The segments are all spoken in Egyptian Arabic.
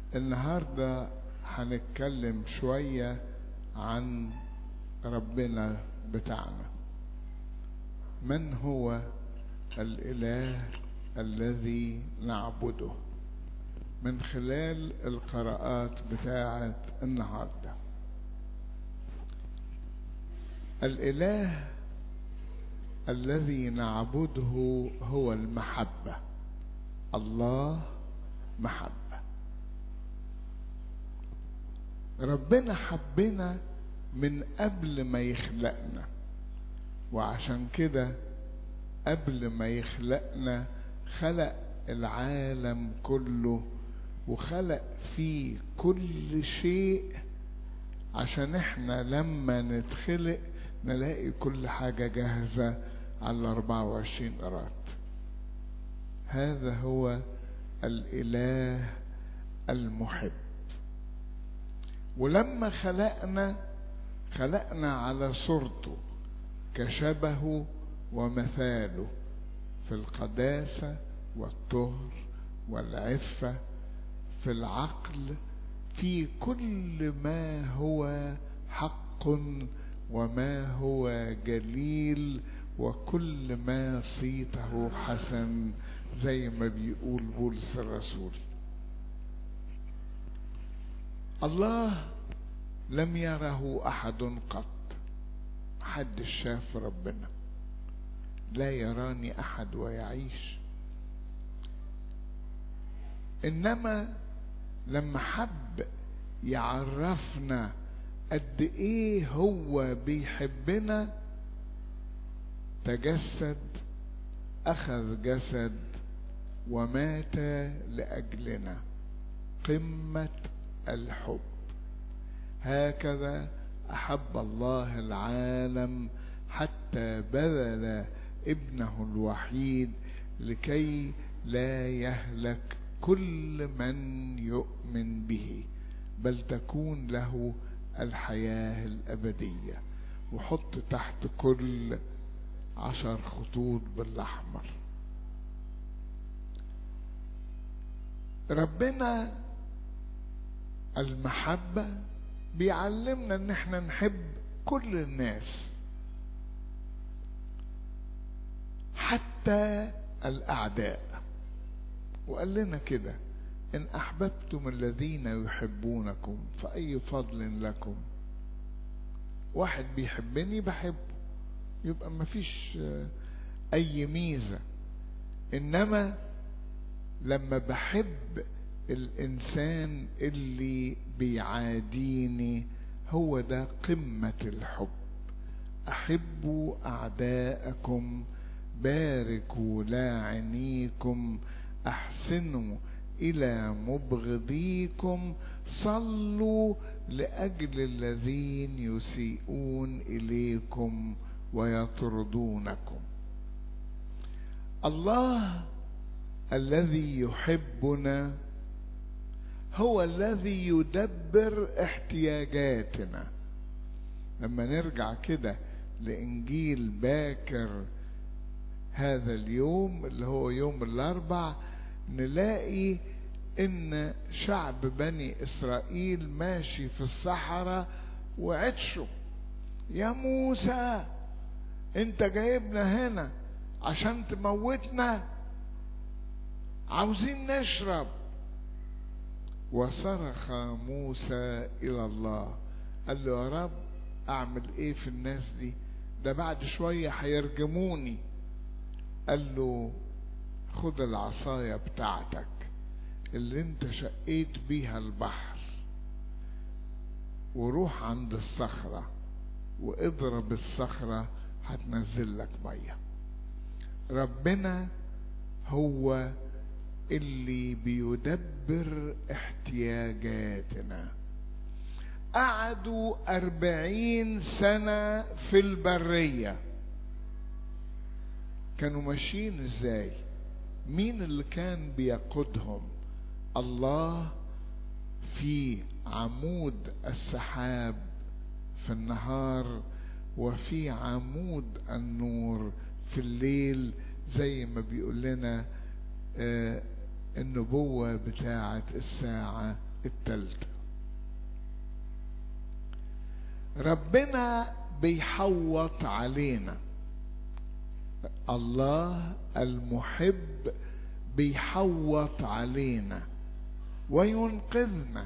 النهاردة هنتكلم شوية عن ربنا بتاعنا من هو الإله الذي نعبده من خلال القراءات بتاعة النهاردة الإله الذي نعبده هو المحبة الله محبة ربنا حبنا من قبل ما يخلقنا وعشان كده قبل ما يخلقنا خلق العالم كله وخلق فيه كل شيء عشان احنا لما نتخلق نلاقي كل حاجة جاهزة على 24 قرات هذا هو الإله المحب ولما خلقنا خلقنا على صورته كشبهه ومثاله في القداسة والطهر والعفة في العقل في كل ما هو حق وما هو جليل وكل ما صيته حسن زي ما بيقول بولس الرسول الله لم يره احد قط محدش شاف ربنا لا يراني احد ويعيش انما لما حب يعرفنا قد ايه هو بيحبنا تجسد اخذ جسد ومات لاجلنا قمه الحب هكذا احب الله العالم حتى بذل ابنه الوحيد لكي لا يهلك كل من يؤمن به بل تكون له الحياه الابديه وحط تحت كل عشر خطوط بالاحمر ربنا المحبة بيعلمنا ان احنا نحب كل الناس حتى الاعداء وقال لنا كده ان احببتم الذين يحبونكم فاي فضل لكم واحد بيحبني بحبه يبقى مفيش اي ميزة انما لما بحب الانسان اللي بيعاديني هو ده قمة الحب احبوا اعداءكم باركوا لاعنيكم احسنوا الى مبغضيكم صلوا لاجل الذين يسيئون اليكم ويطردونكم الله الذي يحبنا هو الذي يدبر احتياجاتنا لما نرجع كده لانجيل باكر هذا اليوم اللي هو يوم الاربع نلاقي ان شعب بني اسرائيل ماشي في الصحراء وعطشوا يا موسى انت جايبنا هنا عشان تموتنا عاوزين نشرب وصرخ موسى الى الله قال له يا رب اعمل ايه في الناس دي ده بعد شوية هيرجموني قال له خد العصاية بتاعتك اللي انت شقيت بيها البحر وروح عند الصخرة واضرب الصخرة هتنزل لك مية ربنا هو اللي بيدبر احتياجاتنا قعدوا أربعين سنة في البرية كانوا ماشيين ازاي مين اللي كان بيقودهم الله في عمود السحاب في النهار وفي عمود النور في الليل زي ما بيقول لنا آه النبوة بتاعة الساعة التالتة ربنا بيحوط علينا الله المحب بيحوط علينا وينقذنا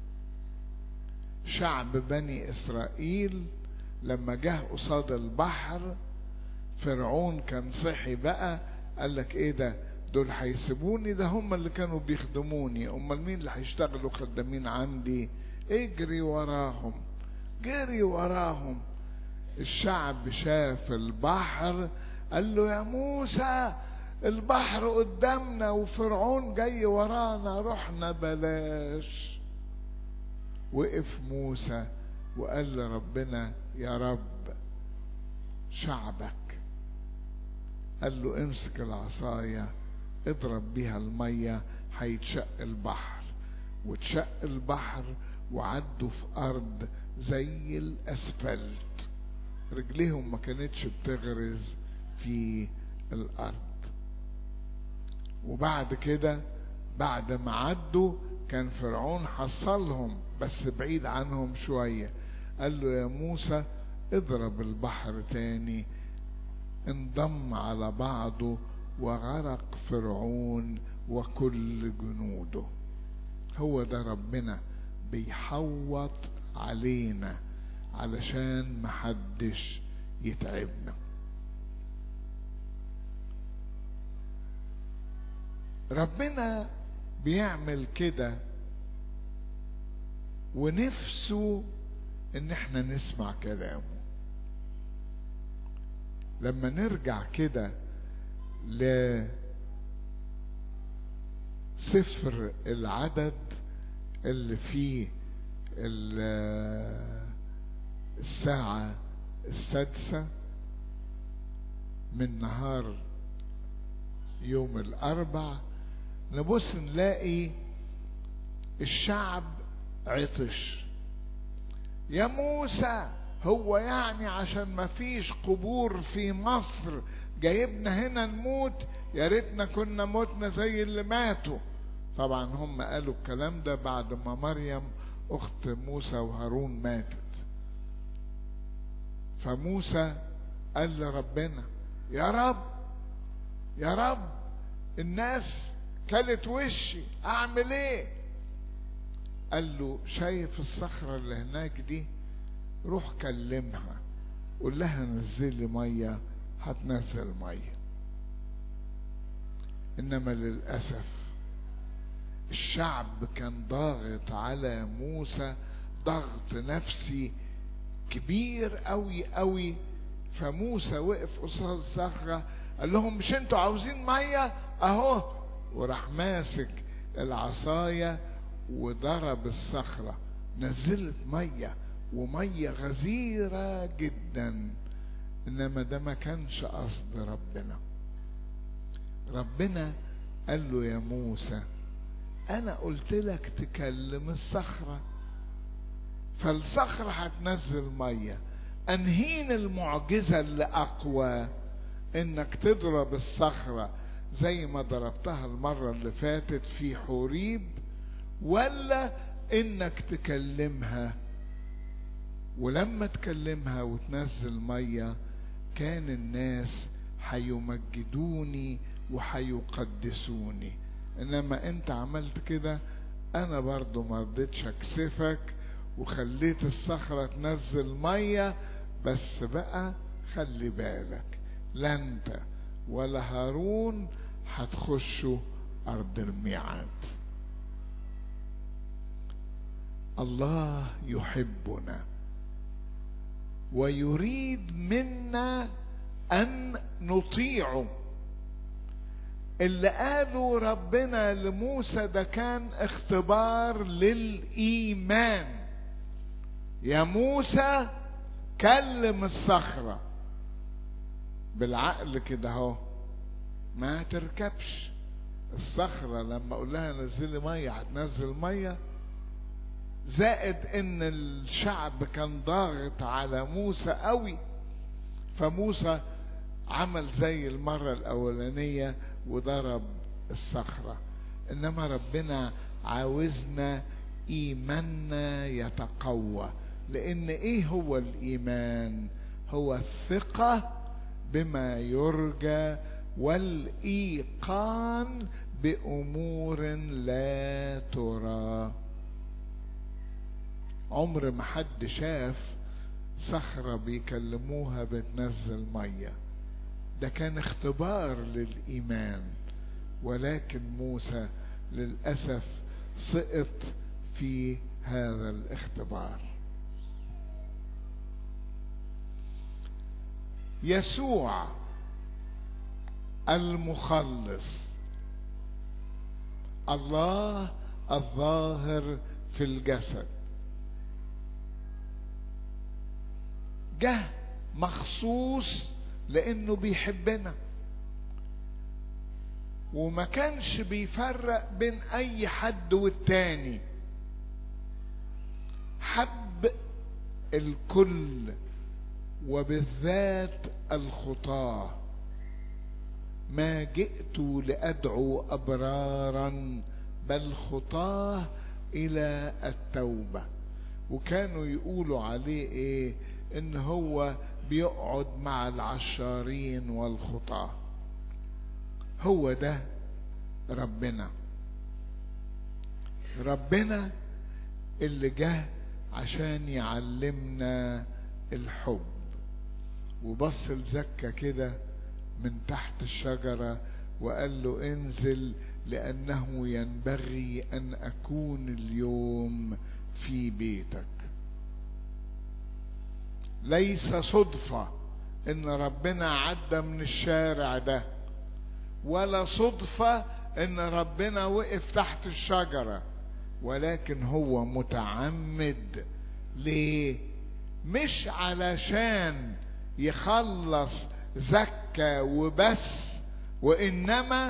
شعب بني اسرائيل لما جه قصاد البحر فرعون كان صحي بقى قال لك ايه ده دول هيسيبوني ده هم اللي كانوا بيخدموني امال مين اللي هيشتغلوا خدامين عندي اجري وراهم جري وراهم الشعب شاف البحر قال له يا موسى البحر قدامنا وفرعون جاي ورانا رحنا بلاش وقف موسى وقال لربنا يا رب شعبك قال له امسك العصاية اضرب بيها المية هيتشق البحر وتشق البحر وعدوا في ارض زي الاسفلت رجليهم ما كانتش بتغرز في الارض وبعد كده بعد ما عدوا كان فرعون حصلهم بس بعيد عنهم شوية قال له يا موسى اضرب البحر تاني انضم على بعضه وغرق فرعون وكل جنوده هو ده ربنا بيحوط علينا علشان محدش يتعبنا ربنا بيعمل كده ونفسه ان احنا نسمع كلامه لما نرجع كده لسفر العدد اللي فيه الساعة السادسة من نهار يوم الأربع نبص نلاقي الشعب عطش يا موسى هو يعني عشان ما فيش قبور في مصر جايبنا هنا نموت يا ريتنا كنا متنا زي اللي ماتوا طبعا هم قالوا الكلام ده بعد ما مريم اخت موسى وهارون ماتت فموسى قال لربنا يا رب يا رب الناس كلت وشي اعمل ايه قال له شايف الصخرة اللي هناك دي روح كلمها قول لها نزلي مية هتنزل مية انما للأسف الشعب كان ضاغط على موسى ضغط نفسي كبير قوي قوي فموسى وقف قصاد الصخرة قال لهم مش انتوا عاوزين مية اهو وراح ماسك العصاية وضرب الصخرة نزلت مية ومية غزيرة جدا انما ده ما كانش قصد ربنا ربنا قال له يا موسى انا قلت لك تكلم الصخرة فالصخرة هتنزل مية انهين المعجزة اللي اقوى انك تضرب الصخرة زي ما ضربتها المرة اللي فاتت في حوريب ولا انك تكلمها ولما تكلمها وتنزل مية كان الناس هيمجدوني وهيقدسوني انما انت عملت كده انا برضو ما رضيتش اكسفك وخليت الصخرة تنزل مية بس بقى خلي بالك لا انت ولا هارون هتخشوا ارض الميعاد الله يحبنا ويريد منا ان نطيعه اللي قاله ربنا لموسى ده كان اختبار للايمان يا موسى كلم الصخره بالعقل كده اهو ما تركبش الصخرة لما اقول لها نزلي مية هتنزل مية زائد ان الشعب كان ضاغط على موسى قوي فموسى عمل زي المرة الاولانية وضرب الصخرة انما ربنا عاوزنا ايماننا يتقوى لان ايه هو الايمان هو الثقه بما يرجى والايقان بامور لا ترى عمر ما حد شاف صخره بيكلموها بتنزل ميه ده كان اختبار للايمان ولكن موسى للاسف سقط في هذا الاختبار يسوع المخلص الله الظاهر في الجسد جه مخصوص لانه بيحبنا وما كانش بيفرق بين اي حد والتاني حب الكل وبالذات الخطاه ما جئت لادعو ابرارا بل خطاه الى التوبه وكانوا يقولوا عليه ايه ان هو بيقعد مع العشارين والخطاه هو ده ربنا ربنا اللي جه عشان يعلمنا الحب وبص لزكا كده من تحت الشجرة وقال له انزل لأنه ينبغي أن أكون اليوم في بيتك ليس صدفة إن ربنا عدى من الشارع ده ولا صدفة إن ربنا وقف تحت الشجرة ولكن هو متعمد ليه؟ مش علشان يخلص زكى وبس وإنما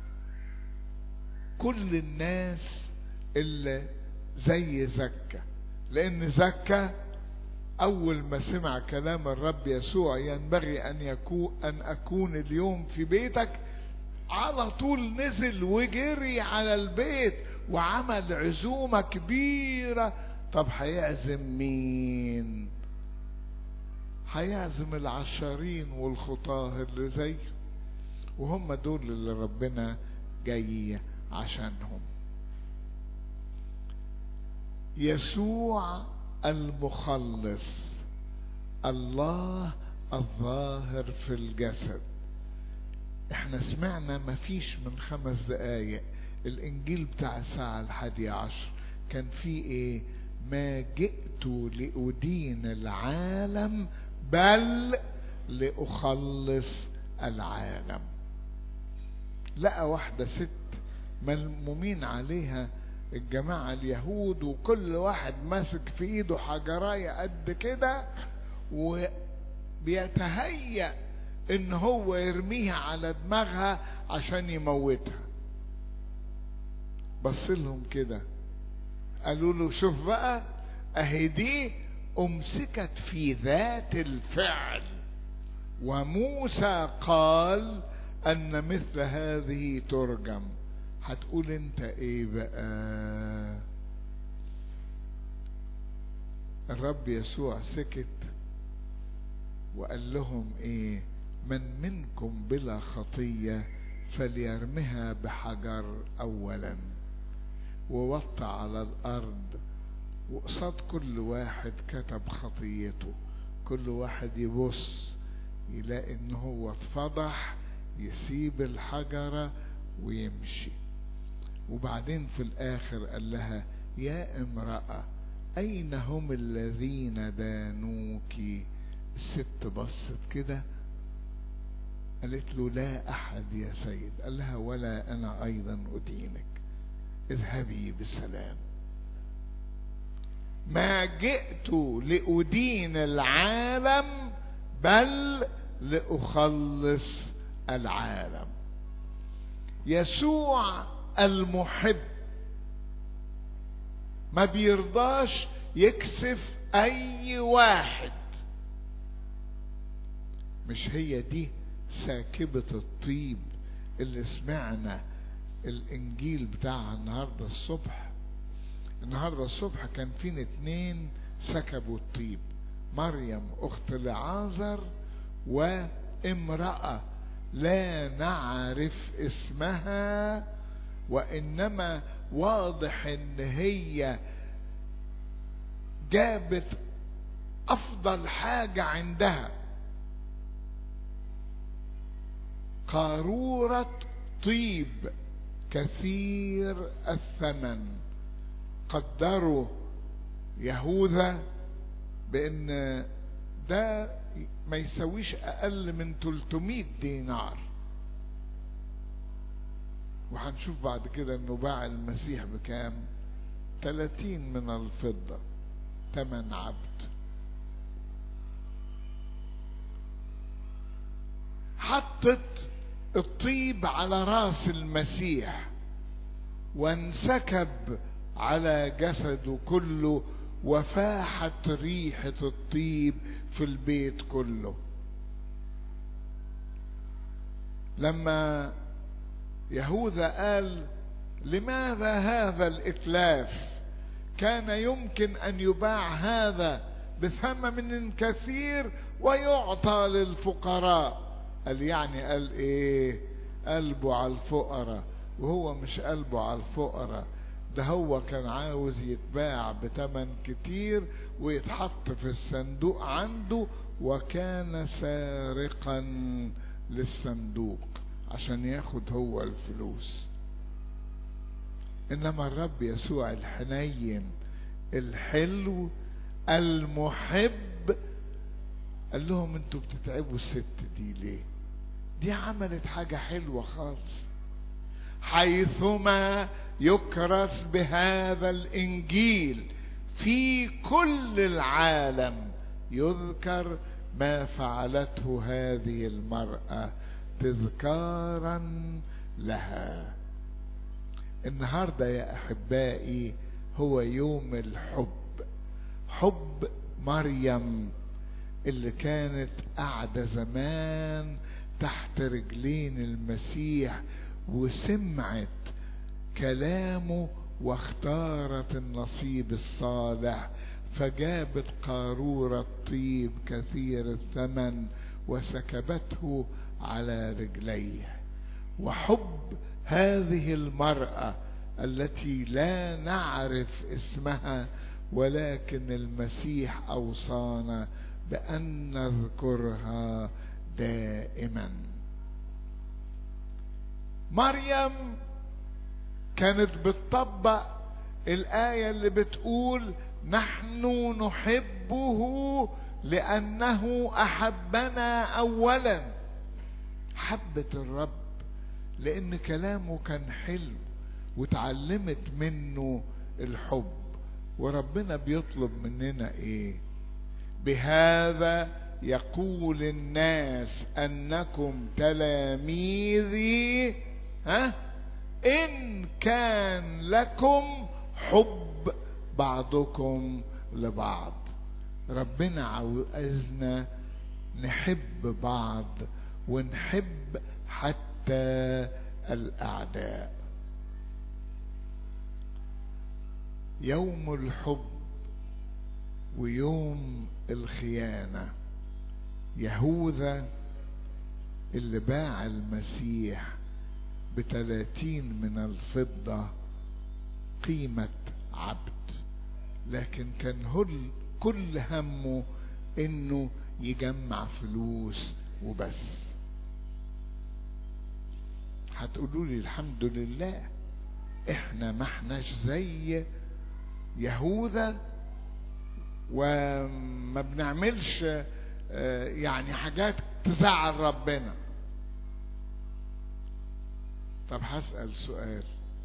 كل الناس اللي زي زكى لأن زكى أول ما سمع كلام الرب يسوع ينبغي أن يكون أن أكون اليوم في بيتك على طول نزل وجري على البيت وعمل عزومة كبيرة طب هيعزم مين؟ هيعزم العشارين والخطاه اللي زيه وهم دول اللي ربنا جاي عشانهم يسوع المخلص الله الظاهر في الجسد احنا سمعنا مفيش من خمس دقايق الانجيل بتاع الساعة الحادية عشر كان فيه ايه ما جئت لأدين العالم بل لأخلص العالم لقى واحدة ست ملمومين عليها الجماعة اليهود وكل واحد ماسك في ايده حجراية قد كده وبيتهيأ ان هو يرميها على دماغها عشان يموتها بص لهم كده قالوا له شوف بقى اهي دي امسكت في ذات الفعل وموسى قال ان مثل هذه ترجم هتقول انت ايه بقى الرب يسوع سكت وقال لهم ايه من منكم بلا خطيه فليرمها بحجر اولا ووطى على الارض وقصاد كل واحد كتب خطيته كل واحد يبص يلاقي ان هو اتفضح يسيب الحجرة ويمشي وبعدين في الاخر قال لها يا امرأة اين هم الذين دانوك الست بصت كده قالت له لا احد يا سيد قال لها ولا انا ايضا ادينك اذهبي بسلام ما جئت لأدين العالم بل لأخلص العالم يسوع المحب ما بيرضاش يكسف أي واحد مش هي دي ساكبة الطيب اللي سمعنا الانجيل بتاع النهارده الصبح النهارده الصبح كان فين اتنين سكبوا الطيب مريم اخت لعازر وامرأة لا نعرف اسمها وانما واضح ان هي جابت افضل حاجة عندها قارورة طيب كثير الثمن قدروا يهوذا بان ده ما يسويش اقل من 300 دينار وهنشوف بعد كده انه باع المسيح بكام 30 من الفضة تمن عبد حطت الطيب على راس المسيح وانسكب على جسده كله وفاحت ريحة الطيب في البيت كله لما يهوذا قال لماذا هذا الإتلاف كان يمكن أن يباع هذا بثمن كثير ويعطى للفقراء قال يعني قال ايه قلبه على الفقراء وهو مش قلبه على الفقراء ده هو كان عاوز يتباع بتمن كتير ويتحط في الصندوق عنده وكان سارقا للصندوق عشان ياخد هو الفلوس انما الرب يسوع الحنين الحلو المحب قال لهم انتوا بتتعبوا الست دي ليه دي عملت حاجة حلوة خالص حيثما يكرس بهذا الانجيل في كل العالم يذكر ما فعلته هذه المرأة تذكارا لها النهارده يا احبائي هو يوم الحب حب مريم اللي كانت قاعدة زمان تحت رجلين المسيح وسمعت كلامه واختارت النصيب الصالح فجابت قارورة طيب كثير الثمن وسكبته على رجليه وحب هذه المرأة التي لا نعرف اسمها ولكن المسيح أوصانا بأن نذكرها دائما مريم كانت بتطبق الآية اللي بتقول نحن نحبه لأنه أحبنا أولا حبت الرب لأن كلامه كان حلو وتعلمت منه الحب وربنا بيطلب مننا ايه بهذا يقول الناس انكم تلاميذي ها ان كان لكم حب بعضكم لبعض ربنا عاوزنا نحب بعض ونحب حتى الاعداء يوم الحب ويوم الخيانة يهوذا اللي باع المسيح بتلاتين من الفضة قيمة عبد لكن كان هل كل همه انه يجمع فلوس وبس هتقولوا لي الحمد لله احنا ما احناش زي يهوذا وما بنعملش يعني حاجات تزعل ربنا طب هسأل سؤال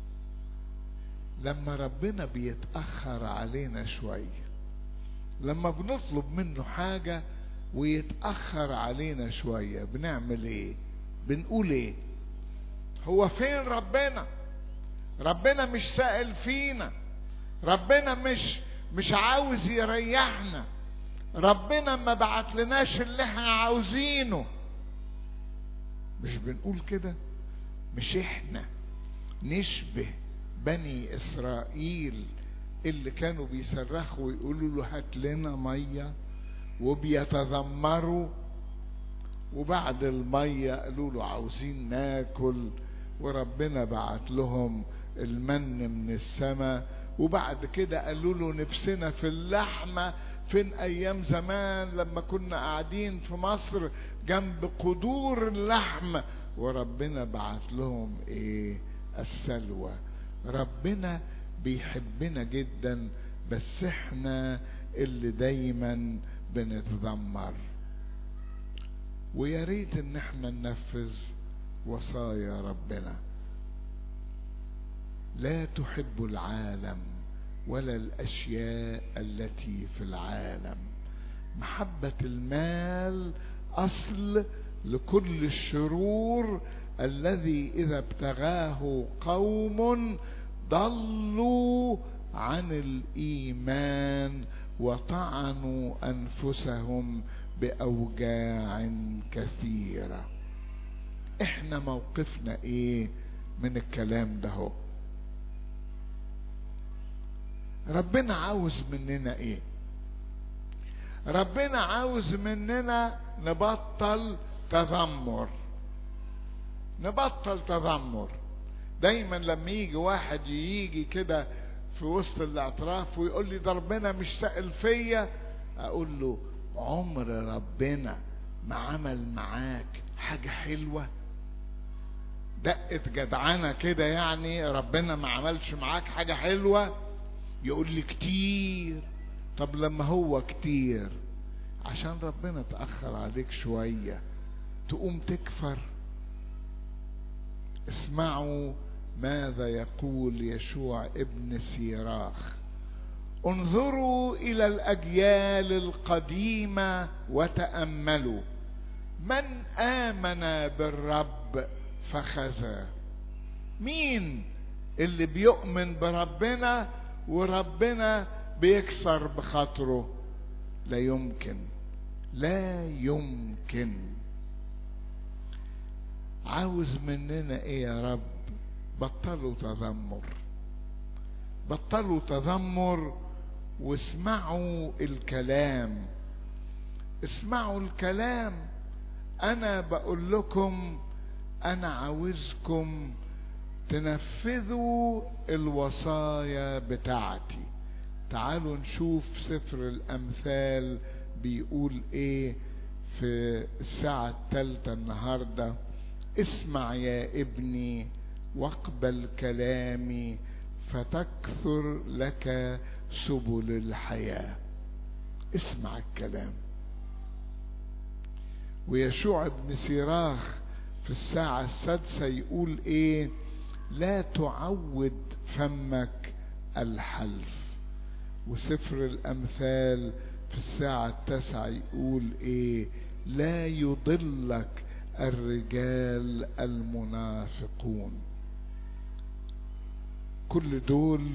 لما ربنا بيتأخر علينا شوية لما بنطلب منه حاجة ويتأخر علينا شوية بنعمل ايه بنقول ايه هو فين ربنا ربنا مش سائل فينا ربنا مش مش عاوز يريحنا ربنا ما بعت لناش اللي احنا عاوزينه مش بنقول كده مش احنا نشبه بني اسرائيل اللي كانوا بيصرخوا ويقولوا له هات لنا ميه وبيتذمروا وبعد الميه قالوا له عاوزين ناكل وربنا بعت لهم المن من السماء وبعد كده قالوا له نفسنا في اللحمه فين ايام زمان لما كنا قاعدين في مصر جنب قدور اللحم وربنا بعت لهم ايه السلوى ربنا بيحبنا جدا بس احنا اللي دايما بنتذمر ويا ريت ان احنا ننفذ وصايا ربنا لا تحب العالم ولا الاشياء التي في العالم محبه المال اصل لكل الشرور الذي اذا ابتغاه قوم ضلوا عن الايمان وطعنوا انفسهم باوجاع كثيره احنا موقفنا ايه من الكلام ده هو ربنا عاوز مننا ايه ربنا عاوز مننا نبطل تذمر نبطل تذمر دايما لما يجي واحد يجي كده في وسط الاعتراف ويقول لي ده ربنا مش سائل فيا اقول له عمر ربنا ما عمل معاك حاجة حلوة دقة جدعنة كده يعني ربنا ما عملش معاك حاجة حلوة يقول لي كتير طب لما هو كتير عشان ربنا تأخر عليك شوية تقوم تكفر اسمعوا ماذا يقول يشوع ابن سيراخ انظروا الى الاجيال القديمه وتاملوا من امن بالرب فخزى مين اللي بيؤمن بربنا وربنا بيكسر بخاطره لا يمكن لا يمكن عاوز مننا ايه يا رب بطلوا تذمر بطلوا تذمر واسمعوا الكلام اسمعوا الكلام انا بقول لكم انا عاوزكم تنفذوا الوصايا بتاعتي تعالوا نشوف سفر الامثال بيقول ايه في الساعة الثالثة النهاردة اسمع يا ابني واقبل كلامي فتكثر لك سبل الحياة اسمع الكلام ويشوع بن سيراخ في الساعة السادسة يقول ايه لا تعود فمك الحلف وسفر الامثال في الساعة التاسعة يقول ايه لا يضلك الرجال المنافقون كل دول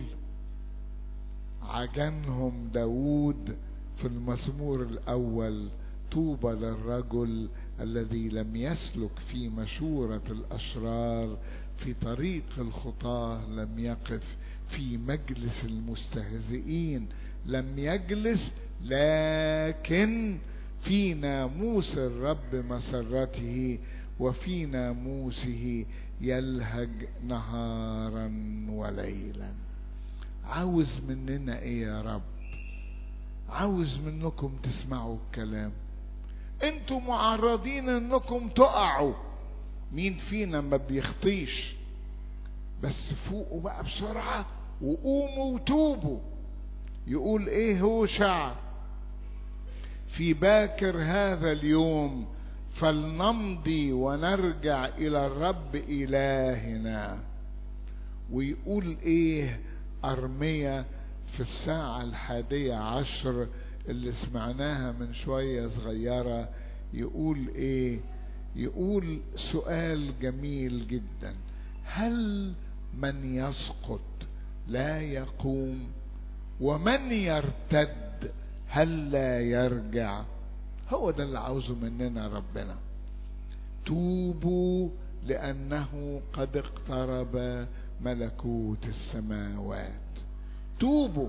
عجنهم داود في المزمور الاول طوبى للرجل الذي لم يسلك في مشورة الاشرار في طريق الخطاة لم يقف في مجلس المستهزئين لم يجلس لكن في ناموس الرب مسرته وفي ناموسه يلهج نهارا وليلا عاوز مننا ايه يا رب عاوز منكم تسمعوا الكلام انتوا معرضين انكم تقعوا مين فينا ما بيخطيش بس فوقوا بقى بسرعة وقوموا وتوبوا يقول ايه هو شعب في باكر هذا اليوم فلنمضي ونرجع الى الرب الهنا ويقول ايه ارمية في الساعة الحادية عشر اللي سمعناها من شوية صغيرة يقول ايه يقول سؤال جميل جدا هل من يسقط لا يقوم ومن يرتد هل لا يرجع هو ده اللي عاوزه مننا ربنا توبوا لانه قد اقترب ملكوت السماوات توبوا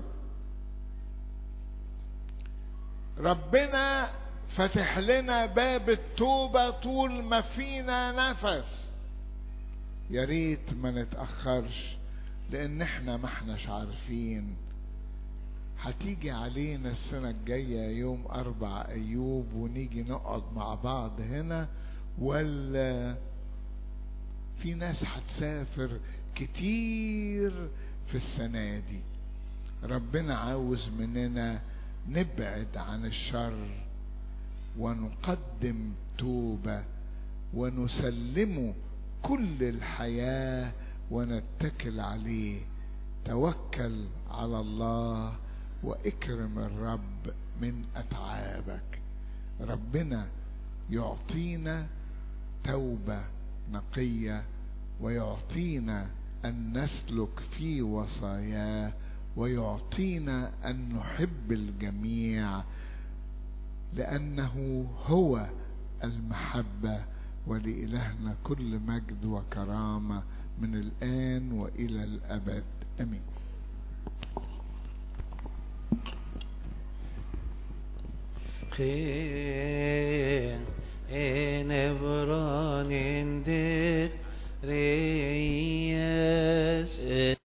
ربنا فتح لنا باب التوبة طول ما فينا نفس يا ريت ما نتأخرش لأن احنا ما احناش عارفين هتيجي علينا السنة الجاية يوم أربع أيوب ونيجي نقعد مع بعض هنا ولا في ناس هتسافر كتير في السنة دي ربنا عاوز مننا نبعد عن الشر ونقدم توبة ونسلمه كل الحياة ونتكل عليه توكل على الله واكرم الرب من اتعابك ربنا يعطينا توبه نقيه ويعطينا ان نسلك في وصاياه ويعطينا ان نحب الجميع لانه هو المحبه ولالهنا كل مجد وكرامه من الان والى الابد امين خير